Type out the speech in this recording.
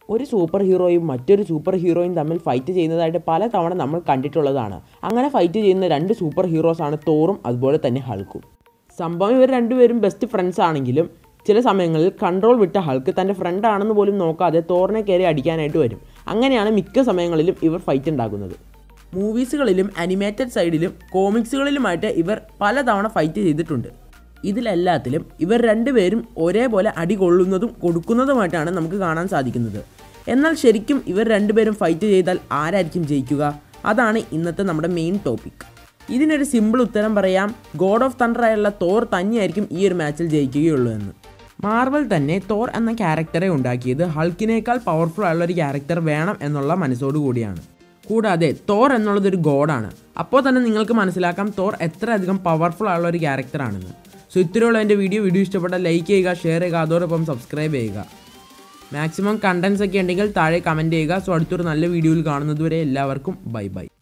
ഒരു സൂപ്പർ ഹീറോയും മറ്റൊരു സൂപ്പർ ഹീറോയും തമ്മിൽ ഫൈറ്റ് ചെയ്യുന്നതായിട്ട് പല തവണ നമ്മൾ കണ്ടിട്ടുള്ളതാണ് അങ്ങനെ ഫൈറ്റ് ചെയ്യുന്ന രണ്ട് സൂപ്പർ ഹീറോസാണ് തോറും അതുപോലെ തന്നെ ഹൾക്കും സംഭവം ഇവർ രണ്ടുപേരും ബെസ്റ്റ് ഫ്രണ്ട്സ് ആണെങ്കിലും ചില സമയങ്ങളിൽ കൺട്രോൾ വിട്ട ഹൾക്ക് തൻ്റെ ഫ്രണ്ട് ആണെന്ന് പോലും നോക്കാതെ തോറിനെ കയറി അടിക്കാനായിട്ട് വരും അങ്ങനെയാണ് മിക്ക സമയങ്ങളിലും ഇവർ ഫൈറ്റ് ഉണ്ടാക്കുന്നത് മൂവീസുകളിലും അനിമേറ്റഡ് സൈഡിലും കോമിക്സുകളിലുമായിട്ട് ഇവർ പലതവണ ഫൈറ്റ് ചെയ്തിട്ടുണ്ട് ഇതിലെല്ലാത്തിലും ഇവർ രണ്ടുപേരും ഒരേപോലെ അടി കൊള്ളുന്നതും കൊടുക്കുന്നതുമായിട്ടാണ് നമുക്ക് കാണാൻ സാധിക്കുന്നത് എന്നാൽ ശരിക്കും ഇവർ രണ്ടുപേരും ഫൈറ്റ് ചെയ്താൽ ആരായിരിക്കും ജയിക്കുക അതാണ് ഇന്നത്തെ നമ്മുടെ മെയിൻ ടോപ്പിക് ഇതിനൊരു സിമ്പിൾ ഉത്തരം പറയാം ഗോഡ് ഓഫ് തണ്ടർ ആയുള്ള തോർ തന്നെയായിരിക്കും ഈ ഒരു മാച്ചിൽ ജയിക്കുകയുള്ളൂ എന്ന് മാർവൽ തന്നെ തോർ എന്ന ക്യാരക്ടറെ ഉണ്ടാക്കിയത് ഹൾക്കിനേക്കാൾ പവർഫുൾ ആയുള്ള ഒരു ക്യാരക്ടർ വേണം എന്നുള്ള മനസ്സോടു കൂടിയാണ് കൂടാതെ തോർ എന്നുള്ളത് ഒരു ഗോഡാണ് അപ്പോൾ തന്നെ നിങ്ങൾക്ക് മനസ്സിലാക്കാം തോർ എത്ര അധികം പവർഫുൾ ആയുള്ള ഒരു ക്യാരക്ടറാണെന്ന് സോ ഇത്രയുള്ള എൻ്റെ വീഡിയോ വീഡിയോ ഇഷ്ടപ്പെട്ടാൽ ലൈക്ക് ചെയ്യുക ഷെയർ ചെയ്യുക അതോടൊപ്പം സബ്സ്ക്രൈബ് ചെയ്യുക മാക്സിമം കണ്ടൻസ് ഒക്കെ ഉണ്ടെങ്കിൽ താഴെ കമൻറ്റ് ചെയ്യുക സോ അടുത്തൊരു നല്ല വീഡിയോയിൽ കാണുന്നതുവരെ എല്ലാവർക്കും ബൈ ബൈ